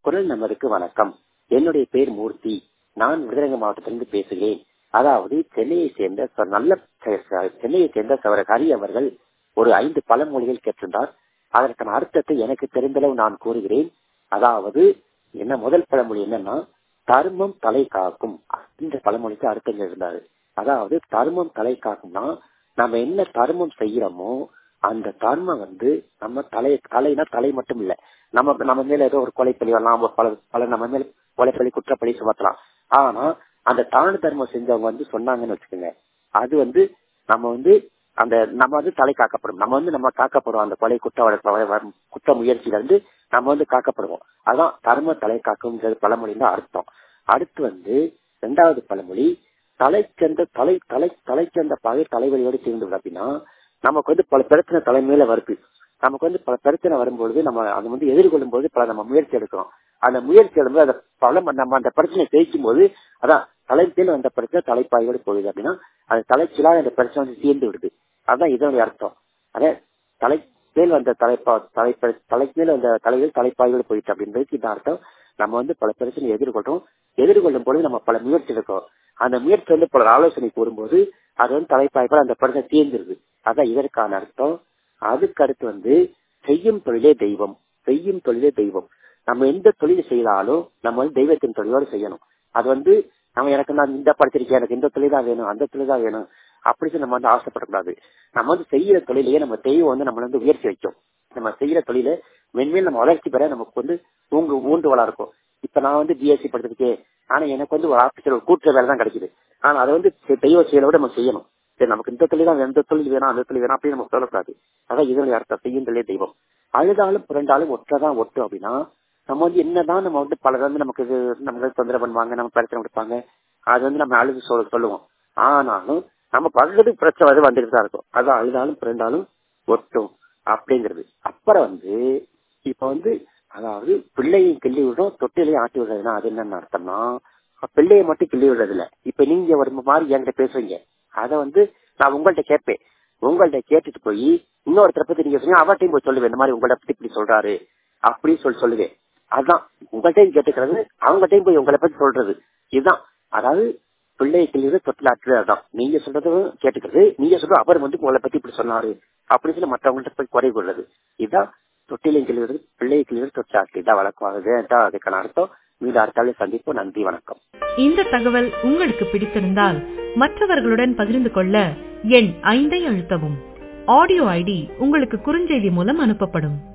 குரல் நமதுக்கு வணக்கம் என்னுடைய பேர் மூர்த்தி நான் விருதுநகர் மாவட்டத்திலிருந்து பேசுகிறேன் அதாவது சென்னையை சேர்ந்த ச- நல்ல ச- ச- சென்னையை சேர்ந்த சவர ஹரி அவர்கள் ஒரு ஐந்து பழமொழிகள் கேட்டிருந்தார் அதற்கான அர்த்தத்தை எனக்கு தெரிந்தளவு நான் கூறுகிறேன் அதாவது என்ன முதல் பழமொழி என்னன்னா தர்மம் தலை காக்கும் இந்த பழமொழிக்கு அர்த்தம் இருந்தாரு அதாவது தர்மம் தலை காக்கும்னா நம்ம என்ன தர்மம் செய்யறோமோ அந்த தர்மம் வந்து நம்ம தலை தலைனா தலை மட்டும் இல்ல நம்ம நம்ம மேல ஏதோ ஒரு கொலைப்பழி வரலாம் பல பல நம்ம மேல கொலைப்பழி குற்றப்பழி சுமத்தலாம் ஆனா அந்த தான தர்மம் செஞ்சவங்க வந்து சொன்னாங்கன்னு வச்சுக்கோங்க அது வந்து நம்ம வந்து அந்த நம்ம வந்து தலை காக்கப்படும் நம்ம வந்து நம்ம காக்கப்படுவோம் அந்த கொலை குற்ற வழக்கு வ- வ- குற்ற முயற்சியில இருந்து நம்ம வந்து காக்கப்படுவோம் அதான் தர்ம தலை காக்கும்ன்றது பழமொழின்னு அர்த்தம் அடுத்து வந்து ரெண்டாவது பழமொழி தலை சென்ற தலை தலை தலை சென்ற பகை தலைவலியோடு தீர்ந்து விடும் அப்படின்னா நமக்கு வந்து பல பிரச்சனை தலைமையில வருது நமக்கு வந்து பல பிரச்சனை வரும்பொழுது நம்ம அதை வந்து எதிர்கொள்ளும் போது பல நம்ம முயற்சி எடுக்கிறோம் அந்த முயற்சி எடுக்கும்போது அந்த பல நம்ம அந்த பிரச்சனையை ஜெயிக்கும் போது அதான் தலைமையில் வந்த பிரச்சனை தலைப்பாயோடு போகுது அப்படின்னா அது தலைச்சிலாக அந்த பிரச்சனை வந்து தீர்ந்து விடுது அதுதான் இதனுடைய அர்த்தம் அதே தலை மேல் வந்த தலைப்பா தலை தலைக்கு மேல வந்த தலைகள் தலைப்பாயோடு போயிட்டு அப்படின்றதுக்கு இந்த அர்த்தம் நம்ம வந்து பல பிரச்சனையை எதிர்கொள்றோம் எதிர்கொள்ளும் பொழுது நம்ம பல முயற்சி எடுக்கிறோம் அந்த முயற்சி வந்து பல ஆலோசனை கூறும்போது அது வந்து தலைப்பாய்ப்பால் அந்த பிரச்சனை தீர்ந்துருது அதான் இதற்கான அர்த்தம் அதுக்கு அடுத்து வந்து செய்யும் தொழிலே தெய்வம் செய்யும் தொழிலே தெய்வம் நம்ம எந்த தொழில் செய்தாலும் நம்ம வந்து தெய்வத்தின் தொழிலோடு செய்யணும் அது வந்து நம்ம எனக்கு நான் இந்த படிச்சிருக்கேன் எனக்கு இந்த தொழில் தான் வேணும் அந்த தொழில் தான் வேணும் அப்படி சொல்லி நம்ம வந்து ஆசைப்படக்கூடாது நம்ம வந்து செய்யற தொழிலையே நம்ம தெய்வம் வந்து நம்மள வந்து உயர்த்தி வைக்கும் நம்ம செய்யற தொழில மென்மேல் நம்ம வளர்ச்சி பெற நமக்கு வந்து ஊங்கு ஊண்டுவலா இருக்கும் இப்ப நான் வந்து பிஎஸ்சி படிச்சிருக்கேன் ஆனா எனக்கு வந்து ஒரு ஆபீஸ்ல ஒரு கூட்டுற வேலை தான் கிடைக்குது ஆனா அதை வந்து செ- தெய்வ செயலோட நம்ம செய்யணும் சரி நமக்கு இந்த தொழில் தான் எந்த தொழில் வேணும் அந்த தொழில் வேணும் அப்படின்னு நம்ம சொல்லக்கூடாது அதான் இதனுடைய அர்த்தம் செய்யும் தொழிலே தெய்வம் அழுதாலும் புரண்டாலும் ஒற்றதான் ஒட்டும் அப்படின்னா நம்ம வந்து என்னதான் நம்ம வந்து பலர் வந்து நமக்கு இது நமக்கு தொந்தரவு பண்ணுவாங்க நம்ம பிரச்சனை கொடுப்பாங்க அது வந்து நம்ம அழுது சொல்ல சொல்லுவோம் ஆனாலும் நம்ம படுறதுக்கு பிரச்சனை வந்து வந்துட்டு தான் இருக்கும் அதான் அழுதாலும் பிறந்தாலும் ஒட்டும் அப்படிங்கிறது அப்புறம் வந்து இப்ப வந்து அதாவது பிள்ளையை கிள்ளி விடுறோம் தொட்டிலையும் ஆட்டி விடுறதுன்னா அது என்னன்னு அர்த்தம்னா பிள்ளையை மட்டும் கிள்ளி விடுறது இல்ல இப்ப நீங்க ஒரு மாதிரி என்கிட்ட பேசுறீங்க அத வந்து நான் உங்கள்ட்ட கேட்பேன் உங்கள்ட்ட கேட்டுட்டு போய் இன்னொருத்தரை பத்தி நீங்க சொன்னீங்க அவர்ட்டையும் போய் சொல்லுவேன் இந்த மாதிரி உங்கள்ட்ட பத்தி இப்படி சொல்றாரு அப்படின்னு சொல்லி சொல்லுவேன் அதுதான் உங்கள்ட்டையும் கேட்டுக்கிறது அவங்கள்ட்டையும் போய் உங்களை பத்தி சொல்றது இதுதான் அதாவது பிள்ளையை கிள்ளிறது தொட்டில் ஆட்டுறது அதான் நீங்க சொல்றதும் கேட்டுக்கிறது நீங்க சொல்ற அவர் வந்து உங்களை பத்தி இப்படி சொன்னாரு அப்படின்னு சொல்லி மற்றவங்கள்ட்ட போய் குறை கொள்றது இதுதான் தொட்டிலையும் கிள்ளுறது பிள்ளையை கிள்ளுறது தொட்டில் ஆட்டு இதான் வழக்கமாகுது அதான் அதுக்கான அர்த்தம் மீண்டும் அடுத்தாலே சந்திப்போம் நன்றி வணக்கம் இந்த தகவல் உங்களுக்கு பிடித்திருந்தால் மற்றவர்களுடன் பகிர்ந்து கொள்ள எண் ஐந்தை அழுத்தவும் ஆடியோ ஐடி உங்களுக்கு குறுஞ்செய்தி மூலம் அனுப்பப்படும்